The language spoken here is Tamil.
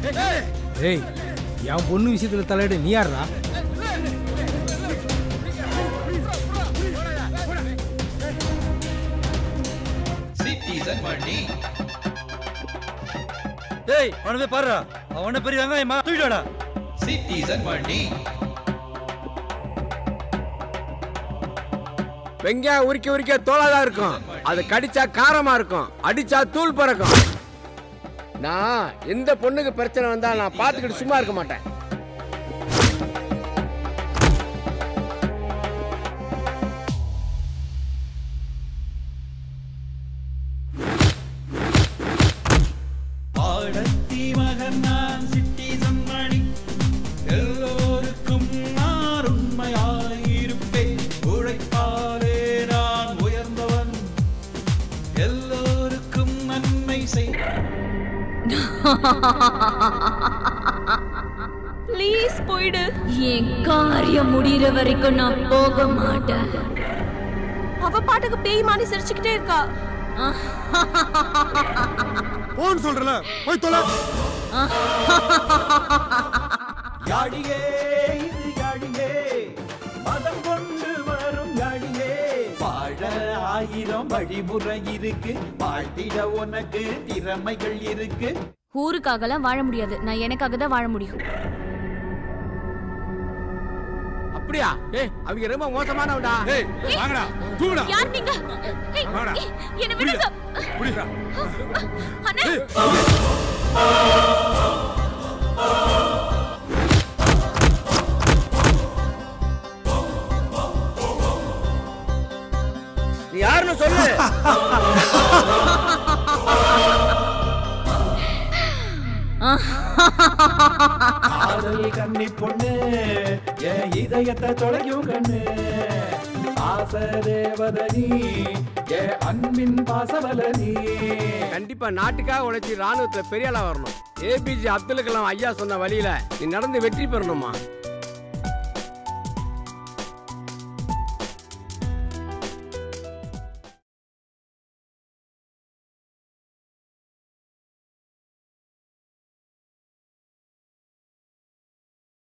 ஏய் என் பொண்ணு விஷயத்துல தலையிட நீ யாருடா சிட்டிசன் மணி டேய் அவனை போய் பாருடா அவனை பெரிய வெங்காயமா தூக்கிட்டாடா சிட்டிசன் மணி வெங்காயம் உரிக்க உரிக்க தோலாதான் இருக்கும் அது கடிச்சா காரமா இருக்கும் அடிச்சா தூள் பறக்கும் நான் எந்த பொண்ணுக்கு பிரச்சனை வந்தா நான் பார்த்துக்கிட்டு சும்மா இருக்க மாட்டேன் ஆடத்தி மகன் நான் சிட்டிசன் மணி எல்லோருக்கும் நான் உண்மையாயிருப்பேன் உழைப்பாலே நான் உயர்ந்தவன் எல்லோருக்கும் நன்மை செய் ப்ளீஸ் போயிடு என் காரியம் முடியற வரைக்கும் நான் போக மாட்டேன் அவ பாட்டுக்கு பேய் மாறி சிரிச்சுக்கிட்டே இருக்கா போன் சொல்றல போய் தொலை யாழியே இது யாழியே மதம் கொண்டு வரும் யாழியே வாழ ஆயிரம் வழிமுறை இருக்கு வாழ்த்திட உனக்கு திறமைகள் இருக்கு ஊருக்காகலாம் வாழ முடியாது நான் எனக்காக தான் வாழ முடியும் அப்படியா ஏய் அவங்க ரொம்ப மோசமானவடா ஏய் வாங்கடா தூக்குடா யார் நீங்க ஏய், வாடா. ஏய், என்ன விடுங்க புடிடா அண்ணா நீ யாருன்னு சொல்லு காதல் கன்னி பொண்ணு என் இதயத்தை தொலையும் கண்ணு ஆச தேவதனி என் அன்பின் பாசவலனி கண்டிப்பா நாட்டுக்காக உழைச்சி ராணுவத்துல பெரிய ஆளா வரணும் ஏபிஜே அப்துல் கலாம் ஐயா சொன்ன வழியில நீ நடந்து வெற்றி பெறணுமா